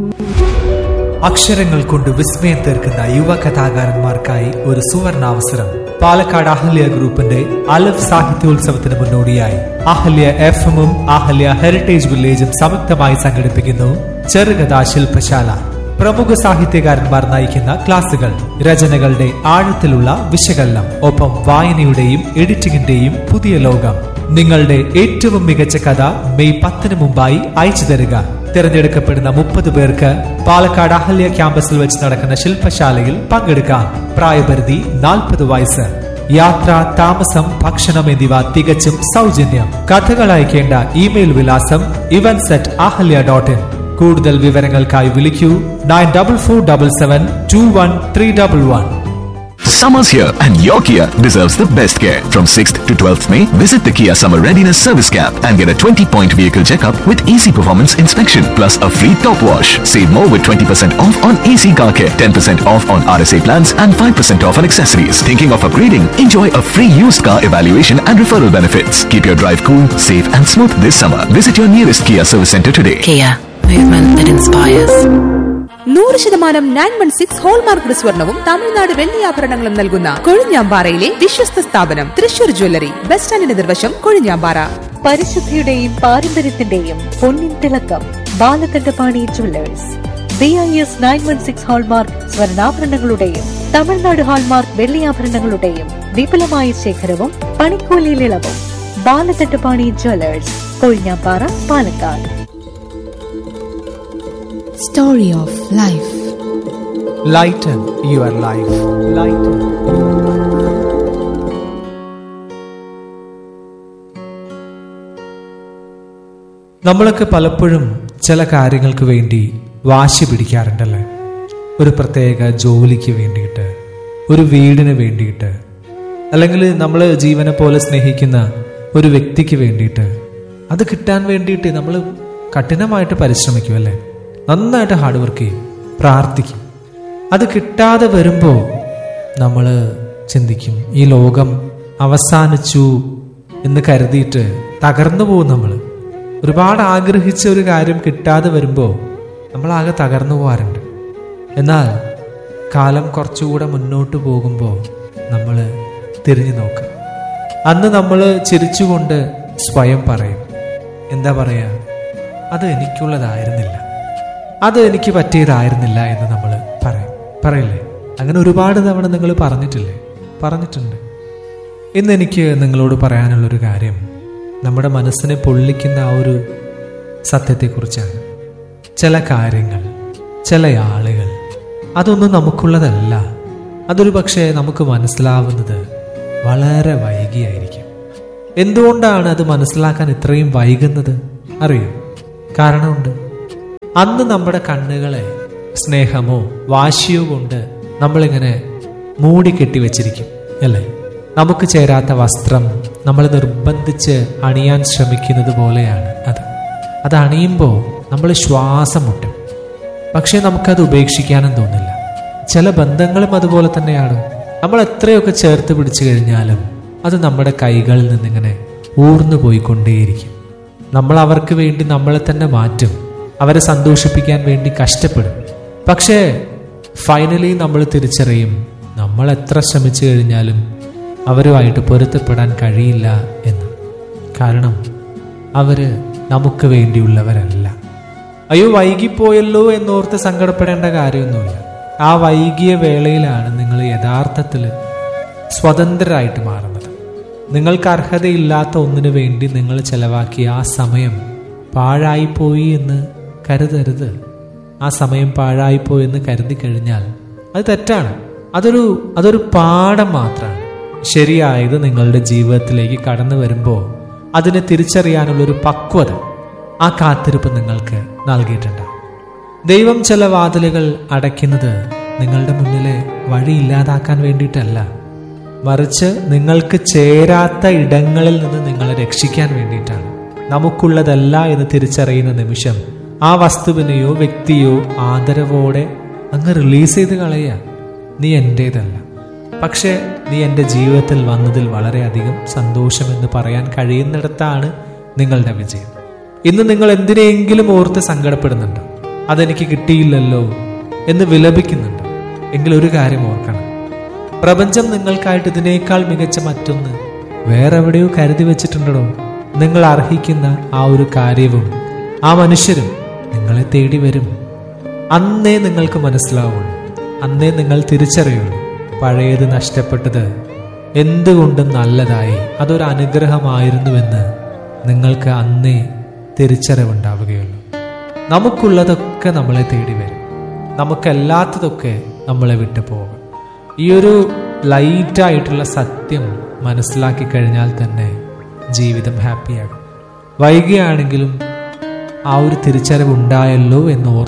അക്ഷരങ്ങൾ കൊണ്ട് വിസ്മയം തീർക്കുന്ന യുവ കഥാകാരന്മാർക്കായി ഒരു സുവർണാവസരം പാലക്കാട് അഹല്യ ഗ്രൂപ്പിന്റെ അലഫ് സാഹിത്യോത്സവത്തിന് മുന്നോടിയായി അഹല്യ എഫ് എമ്മും അഹല്യ ഹെറിറ്റേജ് വില്ലേജും സംയുക്തമായി സംഘടിപ്പിക്കുന്നു ചെറുകഥാ ശില്പശാല പ്രമുഖ സാഹിത്യകാരന്മാർ നയിക്കുന്ന ക്ലാസുകൾ രചനകളുടെ ആഴത്തിലുള്ള വിശകലനം ഒപ്പം വായനയുടെയും എഡിറ്റിംഗിന്റെയും പുതിയ ലോകം നിങ്ങളുടെ ഏറ്റവും മികച്ച കഥ മെയ് പത്തിന് മുമ്പായി അയച്ചു തരിക തിരഞ്ഞെടുക്കപ്പെടുന്ന മുപ്പത് പേർക്ക് പാലക്കാട് അഹല്യ ക്യാമ്പസിൽ വെച്ച് നടക്കുന്ന ശില്പശാലയിൽ പങ്കെടുക്കാം പ്രായപരിധി നാൽപ്പത് വയസ്സ് യാത്ര താമസം ഭക്ഷണം എന്നിവ തികച്ചും സൗജന്യം കഥകൾ അയക്കേണ്ട ഇമെയിൽ വിലാസം events at Ahalya dot in കൂടുതൽ വിവരങ്ങൾക്കായി വിളിക്കൂ nine double four double seven two one three double one Summer's here and your Kia deserves the best care. From 6th to 12th May, visit the Kia Summer Readiness Service Camp and get a 20-point vehicle checkup with easy performance inspection plus a free top wash. Save more with 20% off on AC car care, 10% off on RSA plans and 5% off on accessories. Thinking of upgrading? Enjoy a free used car evaluation and referral benefits. Keep your drive cool, safe and smooth this summer. Visit your nearest Kia service center today. Kia, movement that inspires. നൂറ് ശതമാനം nine one six hallmark സ്വർണവും തമിഴ്നാട് വെള്ളിയാഭരണങ്ങളും നൽകുന്ന കൊഴിഞ്ഞാമ്പാറയിലെ വിശ്വസ്ത സ്ഥാപനം Thrissur jewellery bus സ്റ്റാൻഡിന് നിർവശം കൊഴിഞ്ഞാമ്പാറ പരിശുദ്ധിയുടെയും പാരമ്പര്യത്തിന്റെയും പൊന്നിൻ തിളക്കം Balakandapani jewellers B I S nine one six hallmark സ്വർണ്ണാഭരണങ്ങളുടെയും തമിഴ്നാട് ഹാൾമാർക്ക് വെള്ളിയാഭരണങ്ങളുടെയും വിപുലമായ ശേഖരവും പണിക്കൂലിയിൽ ഇളവും Balakandapani jewellers Kozhinjampara Palakkad Story of Life. Lighten your life lighten നമ്മളൊക്കെ പലപ്പോഴും ചില കാര്യങ്ങൾക്ക് വേണ്ടി വാശി പിടിക്കാറുണ്ടല്ലേ ഒരു പ്രത്യേക ജോലിക്ക് വേണ്ടിയിട്ട് ഒരു വീടിന് വേണ്ടിയിട്ട് അല്ലെങ്കിൽ നമ്മൾ ജീവനെ പോലെ സ്നേഹിക്കുന്ന ഒരു വ്യക്തിക്ക് വേണ്ടിയിട്ട് അത് കിട്ടാൻ വേണ്ടിയിട്ട് നമ്മൾ കഠിനമായിട്ട് പരിശ്രമിക്കും അല്ലേ നന്നായിട്ട് ഹാർഡ് വർക്ക് ചെയ്യും പ്രാർത്ഥിക്കും അത് കിട്ടാതെ വരുമ്പോൾ നമ്മൾ ചിന്തിക്കും ഈ ലോകം അവസാനിച്ചു എന്ന് കരുതിയിട്ട് തകർന്നു പോകും നമ്മൾ ഒരുപാട് ആഗ്രഹിച്ച ഒരു കാര്യം കിട്ടാതെ വരുമ്പോൾ നമ്മളാകെ തകർന്നു പോകാറുണ്ട് എന്നാൽ കാലം കുറച്ചുകൂടെ മുന്നോട്ട് പോകുമ്പോൾ നമ്മൾ തിരിഞ്ഞു നോക്കും അന്ന് നമ്മൾ ചിരിച്ചുകൊണ്ട് സ്വയം പറയും എന്താ പറയുക അത് എനിക്കുള്ളതായിരുന്നില്ല അത് എനിക്ക് പറ്റിയതായിരുന്നില്ല എന്ന് നമ്മൾ പറയും പറയില്ലേ അങ്ങനെ ഒരുപാട് തവണ നിങ്ങൾ പറഞ്ഞിട്ടില്ലേ പറഞ്ഞിട്ടുണ്ട് ഇന്ന് എനിക്ക് നിങ്ങളോട് പറയാനുള്ളൊരു കാര്യം നമ്മുടെ മനസ്സിനെ പൊള്ളിക്കുന്ന ആ ഒരു സത്യത്തെക്കുറിച്ചാണ് ചില കാര്യങ്ങൾ ചില ആളുകൾ അതൊന്നും നമുക്കുള്ളതല്ല അതൊരു പക്ഷേ നമുക്ക് മനസ്സിലാവുന്നത് വളരെ വൈകിയായിരിക്കും എന്തുകൊണ്ടാണ് അത് മനസ്സിലാക്കാൻ ഇത്രയും വൈകുന്നത് അറിയോ കാരണമുണ്ട് അന്ന് നമ്മുടെ കണ്ണുകളെ സ്നേഹമോ വാശിയോ കൊണ്ട് നമ്മളിങ്ങനെ മൂടിക്കെട്ടി വെച്ചിരിക്കും അല്ലേ നമുക്ക് ചേരാത്ത വസ്ത്രം നമ്മൾ നിർബന്ധിച്ച് അണിയാൻ ശ്രമിക്കുന്നത് പോലെയാണ് അത് അത് അണിയുമ്പോൾ നമ്മൾ ശ്വാസം മുട്ടും പക്ഷേ നമുക്കത് ഉപേക്ഷിക്കാനും തോന്നില്ല ചില ബന്ധങ്ങളും അതുപോലെ തന്നെയാണ് നമ്മൾ എത്രയൊക്കെ ചേർത്ത് പിടിച്ചു കഴിഞ്ഞാലും അത് നമ്മുടെ കൈകളിൽ നിന്നിങ്ങനെ ഊർന്നു പോയിക്കൊണ്ടേയിരിക്കും നമ്മൾ അവർക്ക് വേണ്ടി നമ്മളെ തന്നെ മാറ്റും അവരെ സന്തോഷിപ്പിക്കാൻ വേണ്ടി കഷ്ടപ്പെടും പക്ഷേ ഫൈനലി നമ്മൾ തിരിച്ചറിയും നമ്മൾ എത്ര ശ്രമിച്ചു കഴിഞ്ഞാലും അവരുമായിട്ട് പൊരുത്തപ്പെടാൻ കഴിയില്ല എന്ന് കാരണം അവര് നമുക്ക് വേണ്ടിയുള്ളവരല്ല അയ്യോ വൈകിപ്പോയല്ലോ എന്നോർത്ത് സങ്കടപ്പെടേണ്ട കാര്യമൊന്നുമില്ല ആ വൈകിയ വേളയിലാണ് നിങ്ങൾ യഥാർത്ഥത്തിൽ സ്വതന്ത്രരായിട്ട് മാറുന്നത് നിങ്ങൾക്ക് അർഹതയില്ലാത്ത ഒന്നിനു വേണ്ടി നിങ്ങൾ ചെലവാക്കിയ ആ സമയം പാഴായിപ്പോയി എന്ന് കരുതരുത് ആ സമയം പാഴായിപ്പോയി എന്ന് കരുതി കഴിഞ്ഞാൽ അത് തെറ്റാണ് അതൊരു അതൊരു പാഠം മാത്രമാണ് ശരിയായത് നിങ്ങളുടെ ജീവിതത്തിലേക്ക് കടന്നു വരുമ്പോൾ അതിനെ തിരിച്ചറിയാനുള്ളൊരു പക്വത ആ കാത്തിരിപ്പ് നിങ്ങൾക്ക് നൽകിയിട്ടുണ്ടാവും ദൈവം ചില വാതിലുകൾ അടയ്ക്കുന്നത് നിങ്ങളുടെ മുന്നിലെ വഴി ഇല്ലാതാക്കാൻ വേണ്ടിയിട്ടല്ല മറിച്ച് നിങ്ങൾക്ക് ചേരാത്ത ഇടങ്ങളിൽ നിന്ന് നിങ്ങളെ രക്ഷിക്കാൻ വേണ്ടിയിട്ടാണ് നമുക്കുള്ളതല്ല എന്ന് തിരിച്ചറിയുന്ന നിമിഷം ആ വസ്തുവിനെയോ വ്യക്തിയോ ആദരവോടെ അങ്ങ് റിലീസ് ചെയ്ത് കളയുക നീ എൻ്റേതല്ല പക്ഷേ നീ എൻ്റെ ജീവിതത്തിൽ വന്നതിൽ വളരെയധികം സന്തോഷമെന്ന് പറയാൻ കഴിയുന്നിടത്താണ് നിങ്ങളുടെ വിജയം ഇന്ന് നിങ്ങൾ എന്തിനെങ്കിലും ഓർത്ത് സങ്കടപ്പെടുന്നുണ്ടോ അതെനിക്ക് കിട്ടിയില്ലല്ലോ എന്ന് വിലപിക്കുന്നുണ്ട് എങ്കിൽ ഒരു കാര്യം ഓർക്കണം പ്രപഞ്ചം നിങ്ങൾക്കായിട്ട് ഇതിനേക്കാൾ മികച്ച മറ്റൊന്ന് വേറെ എവിടെയോ കരുതി വെച്ചിട്ടുണ്ടോ നിങ്ങൾ അർഹിക്കുന്ന ആ ഒരു കാര്യവും ആ മനുഷ്യരും നിങ്ങളെ തേടി വരും അന്നേ നിങ്ങൾക്ക് മനസ്സിലാവുള്ളൂ അന്നേ നിങ്ങൾ തിരിച്ചറിയുള്ളൂ പഴയത് നഷ്ടപ്പെട്ടത് എന്തുകൊണ്ടും നല്ലതായി അതൊരു അനുഗ്രഹമായിരുന്നുവെന്ന് നിങ്ങൾക്ക് അന്നേ തിരിച്ചറിവുണ്ടാവുകയുള്ളൂ നമുക്കുള്ളതൊക്കെ നമ്മളെ തേടി വരും നമുക്കല്ലാത്തതൊക്കെ നമ്മളെ വിട്ടു പോകും ഈ ഒരു ലൈറ്റായിട്ടുള്ള സത്യം മനസ്സിലാക്കി കഴിഞ്ഞാൽ തന്നെ ജീവിതം ഹാപ്പിയാകും വൈകിയാണെങ്കിലും ആ ഒരു തിരിച്ചറിവ് ഉണ്ടായല്ലോ എന്ന് ഓർത്ത്